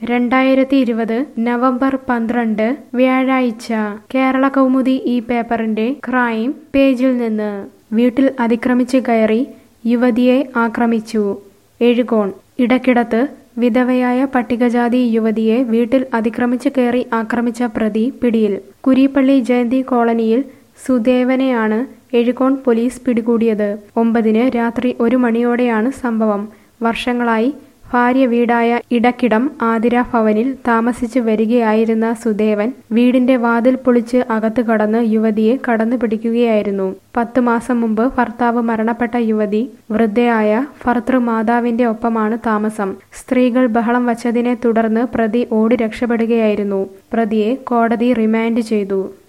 രണ്ടായിരത്തി ഇരുപത് നവംബർ പന്ത്രണ്ട് വ്യാഴാഴ്ച കേരള കൗമുദി ഈ പേപ്പറിന്റെ ക്രൈം പേജിൽ നിന്ന് വീട്ടിൽ അതിക്രമിച്ച് കയറി യുവതിയെ ആക്രമിച്ചു എഴുകോൺ ഇടക്കിടത്ത് വിധവയായ പട്ടികജാതി യുവതിയെ വീട്ടിൽ അതിക്രമിച്ച് കയറി ആക്രമിച്ച പ്രതി പിടിയിൽ കുരീപ്പള്ളി ജയന്തി കോളനിയിൽ സുദേവനെയാണ് എഴുകോൺ പോലീസ് പിടികൂടിയത് ഒമ്പതിന് രാത്രി ഒരു മണിയോടെയാണ് സംഭവം വർഷങ്ങളായി ഭാര്യ വീടായ ഇടക്കിടം ആതിര ഭവനിൽ താമസിച്ചു വരികയായിരുന്ന സുദേവൻ വീടിന്റെ വാതിൽ പൊളിച്ച് അകത്ത് കടന്ന് യുവതിയെ കടന്നു പിടിക്കുകയായിരുന്നു പത്ത് മാസം മുമ്പ് ഭർത്താവ് മരണപ്പെട്ട യുവതി വൃദ്ധയായ ഭർത്തൃമാതാവിന്റെ ഒപ്പമാണ് താമസം സ്ത്രീകൾ ബഹളം വച്ചതിനെ തുടർന്ന് പ്രതി ഓടി രക്ഷപ്പെടുകയായിരുന്നു പ്രതിയെ കോടതി റിമാൻഡ് ചെയ്തു